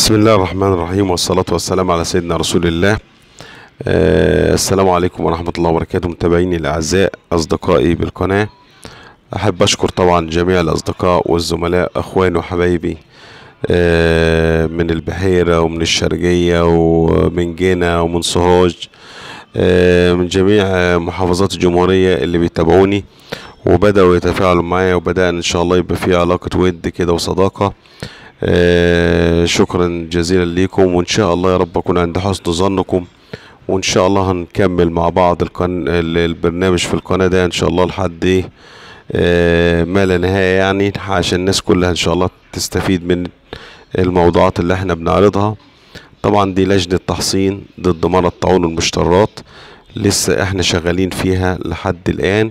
بسم الله الرحمن الرحيم والصلاة والسلام على سيدنا رسول الله آه السلام عليكم ورحمة الله وبركاته متابعيني الأعزاء أصدقائي بالقناة أحب أشكر طبعا جميع الأصدقاء والزملاء أخواني وحبايبي آه من البحيرة ومن الشرقية ومن جنة ومن سوهاج آه من جميع محافظات الجمهورية اللي بيتابعوني وبدأوا يتفاعلوا معايا وبدأنا إن شاء الله يبقى في علاقة ود كده وصداقة آه شكرا جزيلا ليكم وان شاء الله يا رب اكون عند حسن ظنكم وان شاء الله هنكمل مع بعض القن... البرنامج في القناة ده ان شاء الله لحد ايه آه ما لا نهاية يعني عشان الناس كلها ان شاء الله تستفيد من الموضوعات اللي احنا بنعرضها طبعا دي لجنة تحصين ضد مرض طاعون المشترات لسه احنا شغالين فيها لحد الان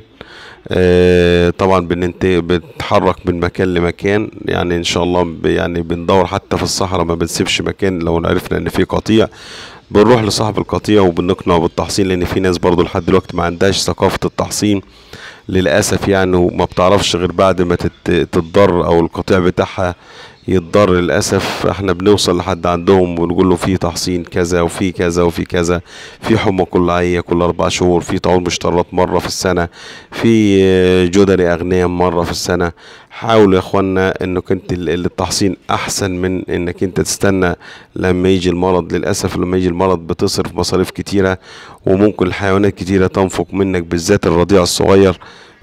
آه طبعا بننت... بنتحرك من مكان لمكان يعني ان شاء الله ب... يعني بندور حتى في الصحراء ما بنسيبش مكان لو عرفنا ان في قطيع بنروح لصاحب القطيع وبنقنعه بالتحصين لان في ناس برضو لحد دلوقتي ما عندهاش ثقافة التحصين للأسف يعني وما بتعرفش غير بعد ما تت... تتضر او القطيع بتاعها يتضر للاسف احنا بنوصل لحد عندهم ونقول له في تحصين كذا وفي كذا وفي كذا في حمى كلعيه كل اربع شهور في طاعون مشترات مره في السنه في جدري اغنيام مره في السنه حاولوا يا اخوانا انك انت التحصين احسن من انك انت تستنى لما يجي المرض للاسف لما يجي المرض بتصرف مصاريف كتيره وممكن الحيوانات كتيره تنفق منك بالذات الرضيع الصغير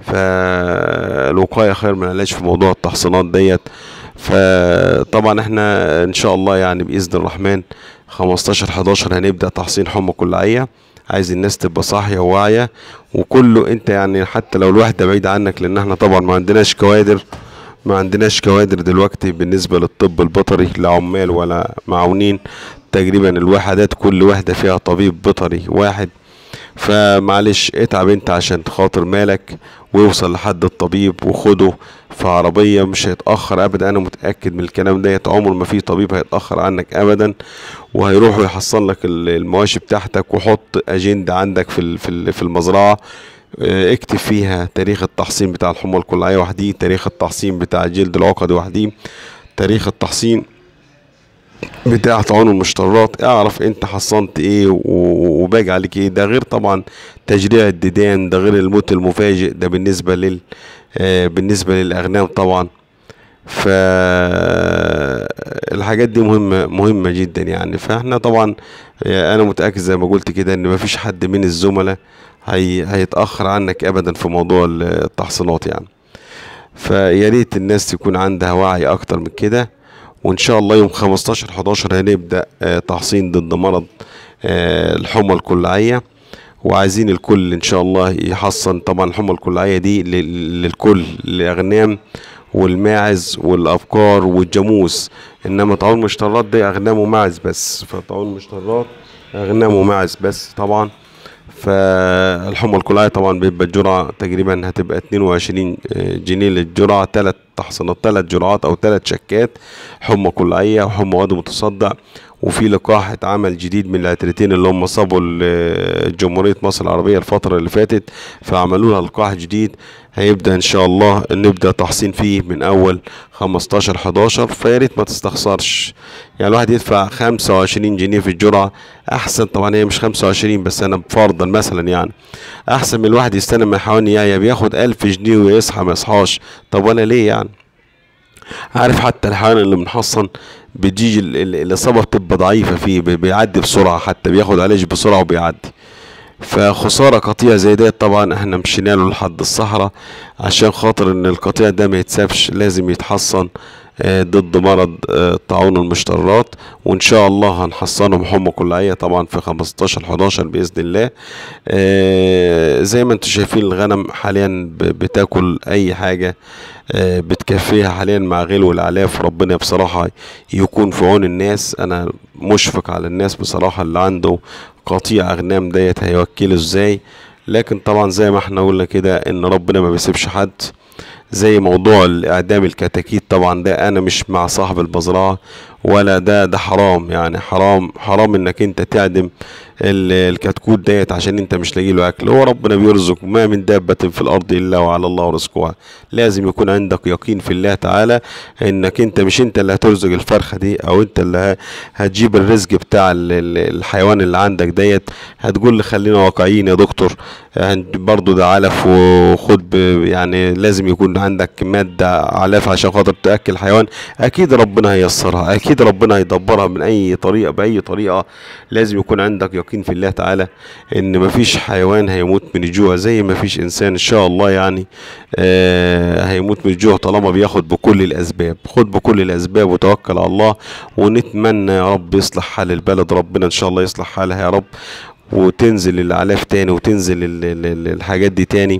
فالوقايه خير من العلاج في موضوع التحصينات ديت فطبعا احنا ان شاء الله يعني باذن الرحمن 15 11 هنبدا تحصين حمى كلعيه عايز الناس تبقى صاحيه وواعيه وكله انت يعني حتى لو الواحده بعيده عنك لان احنا طبعا ما عندناش كوادر ما عندناش كوادر دلوقتي بالنسبه للطب البيطري لا عمال ولا معاونين تقريبا الوحدات كل وحده فيها طبيب بيطري واحد فمعلش اتعب انت عشان خاطر مالك ويوصل لحد الطبيب وخده في عربية مش هيتأخر أبدا أنا متأكد من الكلام ديت عمر ما في طبيب هيتأخر عنك أبدا وهيروح ويحصل لك المواشي بتاعتك وحط أجندة عندك في في المزرعة اكتب فيها تاريخ التحصين بتاع الحمى الكلعية وحديه تاريخ التحصين بتاع الجلد العقدي وحديه تاريخ التحصين بتاع طاعون المشترات اعرف انت حصنت ايه وباقي عليك ايه ده غير طبعا تجريع الديدان ده غير الموت المفاجئ ده بالنسبة لل آه بالنسبة للأغنام طبعا فالحاجات دي مهمة مهمة جدا يعني فاحنا طبعا انا متأكد زي ما قلت كده ان مفيش حد من الزملاء هي هيتأخر عنك ابدا في موضوع التحصينات يعني فيا ريت الناس تكون عندها وعي اكتر من كده وان شاء الله يوم 15 11 هنبدا تحصين ضد مرض الحمى الكلعيه وعايزين الكل ان شاء الله يحصن طبعا الحمى الكلعيه دي للكل الاغنام والماعز والابقار والجاموس انما طاعون المشترات دي اغنام وماعز بس فطاعون المشترات اغنام وماعز بس طبعا فالحمى الكلعيه طبعا بيبقى الجرعه تقريبا هتبقى 22 جنيه للجرعه ثلاث تحصينات ثلاث جرعات او ثلاث شكات حمى كلعيه وحمى وادي متصدع وفي لقاح اتعمل جديد من العترتين اللي هم صابوا جمهوريه مصر العربيه الفتره اللي فاتت فعملوا لها لقاح جديد هيبدا ان شاء الله نبدا تحصين فيه من اول 15 11 فيا ريت ما تستخسرش يعني الواحد يدفع 25 جنيه في الجرعه احسن طبعا هي مش 25 بس انا بفرضا مثلا يعني احسن من الواحد يستنى من حيوان يا بياخد 1000 جنيه ويصحى ما يصحاش طب وانا ليه يعني عارف حتى الحيوان اللي بنحصن بتيجي الاصابه بتبقى ضعيفه فيه بيعدي بسرعه حتى بياخد علاج بسرعه وبيعدي فخساره قطيع زي ده طبعا احنا مشينا له لحد الصحراء عشان خاطر ان القطيع ده ما يتسابش لازم يتحصن ضد مرض طاعون المشترات وان شاء الله هنحصنهم حمى كلعيه طبعا في 15 11 باذن الله زي ما انتم شايفين الغنم حاليا بتاكل اي حاجه بتكفيها حاليا مع غلو الاعلاف ربنا بصراحه يكون في عون الناس انا مشفق على الناس بصراحه اللي عنده قطيع اغنام ديت هيوكله ازاي لكن طبعا زي ما احنا قلنا كده ان ربنا ما بيسيبش حد زي موضوع الاعدام الكتاكيت طبعا ده انا مش مع صاحب المزرعه ولا ده ده حرام يعني حرام حرام انك انت تعدم ال- الكتكوت ديت عشان انت مش لاقي له اكل هو ربنا بيرزق ما من دابة في الارض الا وعلى الله رزقها لازم يكون عندك يقين في الله تعالى انك انت مش انت اللي هترزق الفرخة دي او انت اللي ه- هتجيب الرزق بتاع ال- ال- الحيوان اللي عندك ديت هتقول لي خلينا واقعيين يا دكتور يعني برضو ده علف وخد ب- يعني لازم يكون عندك مادة علف عشان خاطر تأكل حيوان أكيد ربنا هيسرها أكيد ربنا هيدبرها من أي طريقة بأي طريقة لازم يكون عندك يقين في الله تعالى إن مفيش حيوان هيموت من الجوع زي مفيش إنسان إن شاء الله يعني آه هيموت من الجوع طالما بياخد بكل الأسباب خد بكل الأسباب وتوكل على الله ونتمنى يا رب يصلح حال البلد ربنا إن شاء الله يصلح حالها يا رب وتنزل الاعلاف تاني وتنزل ال- ال- ال- الحاجات دي تاني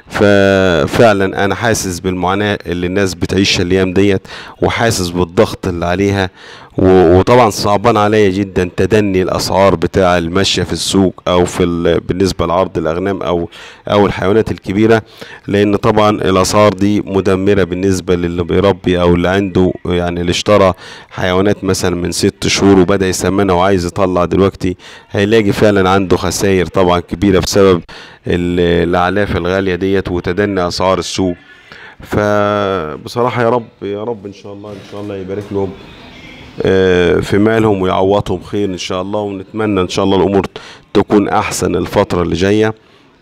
ففعلا انا حاسس بالمعاناه اللي الناس بتعيشها الايام ديت وحاسس بالضغط اللي عليها و- وطبعا صعبان عليا جدا تدني الاسعار بتاع الماشيه في السوق او في ال- بالنسبه لعرض الاغنام او او الحيوانات الكبيره لان طبعا الاسعار دي مدمره بالنسبه للي بيربي او اللي عنده يعني اللي اشترى حيوانات مثلا من ست شهور وبدا يسمنها وعايز يطلع دلوقتي هيلاقي فعلا عنده خسائر طبعا كبيره بسبب ال- الاعلاف الغاليه ديت وتدني اسعار السوق فبصراحه يا رب يا رب ان شاء الله ان شاء الله يبارك لهم آه، في مالهم ويعوضهم خير ان شاء الله ونتمنى ان شاء الله الامور تكون احسن الفتره اللي جايه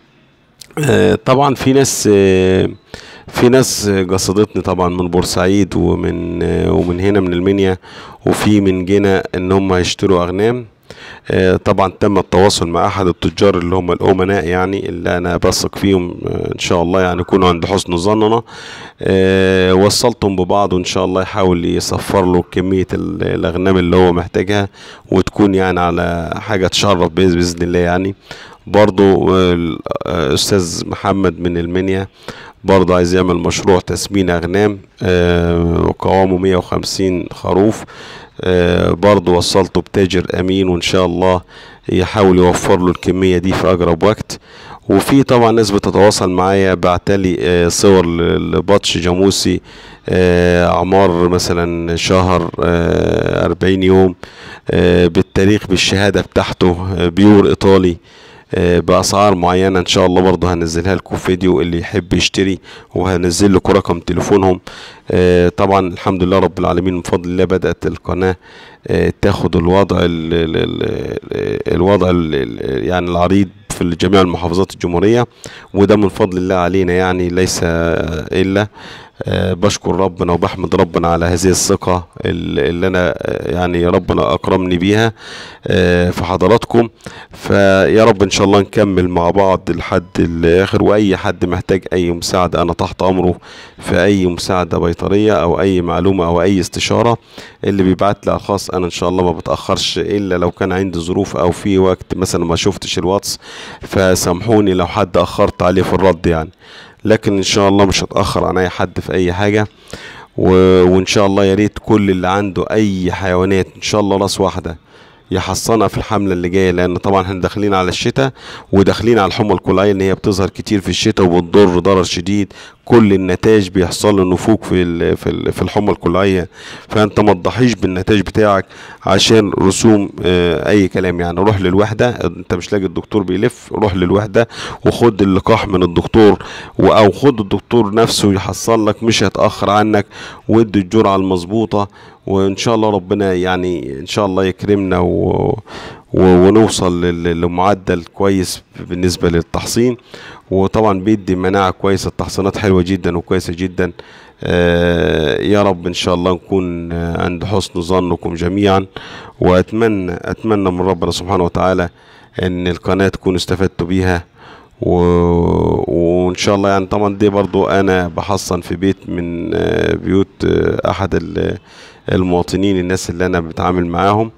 آه، طبعا في ناس آه، في ناس قصدتني طبعا من بورسعيد ومن آه، ومن هنا من المنيا وفي من جنة ان هم يشتروا اغنام آه، طبعا تم التواصل مع احد التجار اللي هم الامناء يعني اللي انا بثق فيهم آه، ان شاء الله يعني يكونوا عند حسن ظننا آه، وصلتهم ببعض وان شاء الله يحاول يصفر له كمية ال- الاغنام اللي هو محتاجها وتكون يعني على حاجة تشرف بإذ- باذن الله يعني برضو آه، ال- آه، استاذ محمد من المنيا برضه عايز يعمل مشروع تسمين اغنام آه، وقوامه 150 خروف آه، برضه وصلته بتاجر امين وان شاء الله يحاول يوفر له الكميه دي في اقرب وقت وفي طبعا ناس بتتواصل معايا بعتلي آه، صور ل- لبطش جاموسي آه، اعمار مثلا شهر آه، 40 يوم آه، بالتاريخ بالشهاده بتاعته آه، بيور ايطالي آه، باسعار معينه ان شاء الله برضه هنزلها لكم فيديو اللي يحب يشتري وهنزل لكم رقم تليفونهم آه، طبعا الحمد لله رب العالمين من فضل الله بدات القناه آه، تاخد الوضع ال ال ال الوضع ال ال يعني العريض في جميع المحافظات الجمهوريه وده من فضل الله علينا يعني ليس الا آه، بشكر ربنا وبحمد ربنا على هذه الثقة ال- اللي أنا آه، يعني ربنا أكرمني بيها آه، في حضراتكم فيا رب إن شاء الله نكمل مع بعض لحد الآخر وأي حد محتاج أي مساعدة أنا تحت أمره في أي مساعدة بيطرية أو أي معلومة أو أي استشارة اللي بيبعت لي على الخاص أنا إن شاء الله ما بتأخرش إلا لو كان عندي ظروف أو في وقت مثلا ما شفتش الواتس فسامحوني لو حد أخرت عليه في الرد يعني لكن ان شاء الله مش هتاخر عن اي حد في اي حاجه و... وان شاء الله يا ريت كل اللي عنده اي حيوانات ان شاء الله راس واحده يحصنها في الحمله اللي جايه لان طبعا احنا داخلين على الشتاء وداخلين على الحمى الكليه ان هي بتظهر كتير في الشتاء وبتضر ضرر شديد كل النتائج بيحصل له نفوق في ال... في ال... في الحمى الكليه فانت ما تضحيش بالنتائج بتاعك عشان رسوم آه، اي كلام يعني روح للوحده انت مش لاقي الدكتور بيلف روح للوحده وخد اللقاح من الدكتور و- او خد الدكتور نفسه يحصل لك مش هيتاخر عنك وادي الجرعه المظبوطه وان شاء الله ربنا يعني ان شاء الله يكرمنا و... و... ونوصل لل- لمعدل كويس بالنسبه للتحصين وطبعا بيدي مناعه كويسه التحصينات حلوه جدا وكويسه جدا آه، يا رب ان شاء الله نكون آه، عند حسن ظنكم جميعا واتمنى اتمنى من ربنا سبحانه وتعالى ان القناه تكونوا استفدتوا بيها و... وان شاء الله يعني طبعا دي برضو انا بحصن في بيت من آه، بيوت آه، احد ال- المواطنين الناس اللي انا بتعامل معاهم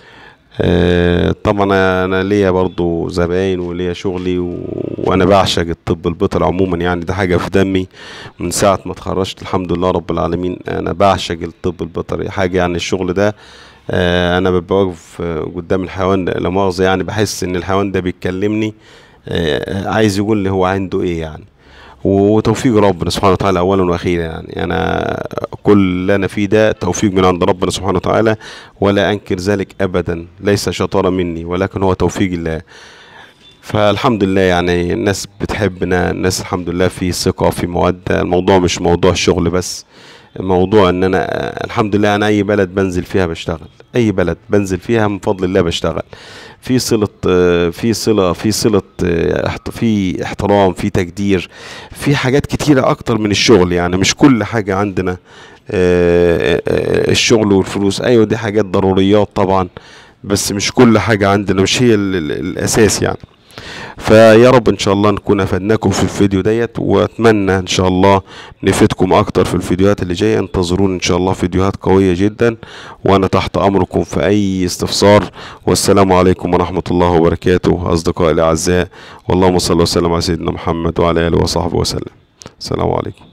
آه، طبعا انا ليا برضو زباين وليا شغلي و... وانا بعشق الطب البيطري عموما يعني ده حاجه في دمي من ساعه ما اتخرجت الحمد لله رب العالمين انا بعشق الطب البيطري حاجه يعني الشغل ده آه، انا ببقى واقف آه، قدام الحيوان لا مؤاخذه يعني بحس ان الحيوان ده بيتكلمني آه، عايز يقول لي هو عنده ايه يعني وتوفيق ربنا سبحانه وتعالى اولا واخيرا يعني انا كل اللي انا فيه ده توفيق من عند ربنا سبحانه وتعالى ولا انكر ذلك ابدا ليس شطاره مني ولكن هو توفيق الله فالحمد لله يعني الناس بتحبنا الناس الحمد لله في ثقة في مودة الموضوع مش موضوع شغل بس موضوع ان انا الحمد لله انا اي بلد بنزل فيها بشتغل اي بلد بنزل فيها من فضل الله بشتغل في صلة آه، في صلة في صلة آه، احت- في احترام في تقدير في حاجات كتيرة اكتر من الشغل يعني مش كل حاجة عندنا آه، آه، الشغل والفلوس ايوه دي حاجات ضروريات طبعا بس مش كل حاجة عندنا مش هي ال- ال- الاساس يعني فيا رب ان شاء الله نكون افدناكم في الفيديو ديت واتمنى ان شاء الله نفيدكم اكتر في الفيديوهات اللي جايه انتظرون ان شاء الله فيديوهات قويه جدا وانا تحت امركم في اي استفسار والسلام عليكم ورحمه الله وبركاته اصدقائي الاعزاء واللهم صل وسلم على سيدنا محمد وعلى اله وصحبه وسلم السلام عليكم